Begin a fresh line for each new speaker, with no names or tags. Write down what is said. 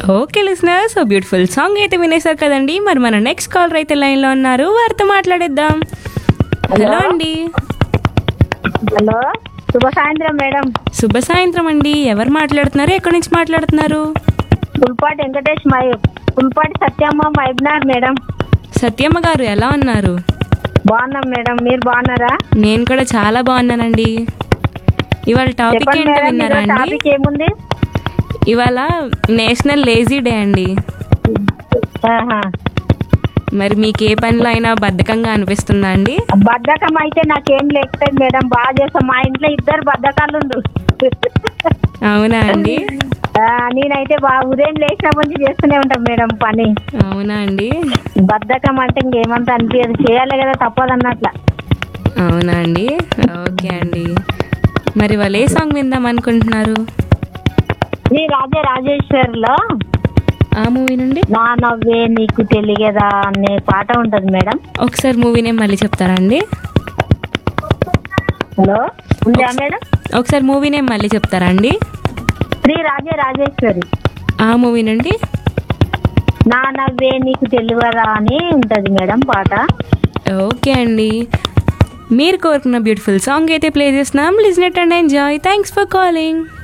Okay listener so beautiful song అయితే వినేశారు కదండి మరి మన నెక్స్ట్ కాలర్ అయితే లైన్లో ఉన్నారు వారితో మాట్లాడేద్దాం హలో అండి
హలో శుభ సాయంత్రం మేడం
శుభ సాయంత్రం అండి ఎవరు మాట్లాడుతున్నారు ఎక్కడి నుంచి మాట్లాడుతున్నారు
పుల్పాటి వెంకటేష్ మై పుల్పాటి సత్యమ్మ మైబ్నార్ మేడం
సత్యమ్మ గారు ఎలా ఉన్నారు
బాగున్నాం మేడం మీరు బాగున్నారా
నేను కూడా చాలా బాగున్నానండి ఇవాళ టాపిక్
చెప్పండి
ఏంటో
మేడం
విన్నారా
ఈరోజు
అండి
టాపిక్ ఏముంది
ఇవాళ నేషనల్ లేజీ డే అండి
ఆహా.
మరి మీకు ఏ పనిలో అయినా బద్ధకంగా అనిపిస్తుందా అండి
బద్ధకం అయితే నాకేం లేకపోయింది మేడం బాగా చేస్తాం మా ఇంట్లో ఇద్దరు బద్ధకాలు ఉండు
అవునా అండి
ఆ, నేనైతే బాగా ఉదయం లేచినప్పటి నుంచి చేస్తూనే ఉంటాం మేడం పని
అవునా అండి
బద్ధకం అంటే ఇంకేమంత అనిపించదు చేయాలి కదా తప్పదు అన్నట్ల
అవునా అండి ఓకే అండి మరి వాళ్ళు ఏ సాంగ్ విందాం అనుకుంటున్నారు
నీ రాజే రాజేశ్వర్లో
ఆ మూవీ నుండి
నా నవ్వే నీకు తెలియదా అనే పాట ఉంటది మేడం
ఒకసారి మూవీ నేమ్ మళ్ళీ చెప్తారా అండి
హలో ఉందా మేడం
ఒకసారి మూవీ నేమ్ మళ్ళీ చెప్తారా అండి
శ్రీ రాజే రాజేశ్వరి
ఆ మూవీ నుండి
నా నవ్వే నీకు తెలియదా అని ఉంటది మేడం పాట
ఓకే అండి మీరు కోరుకున్న బ్యూటిఫుల్ సాంగ్ అయితే ప్లే చేస్తున్నాం listen and enjoy thanks for calling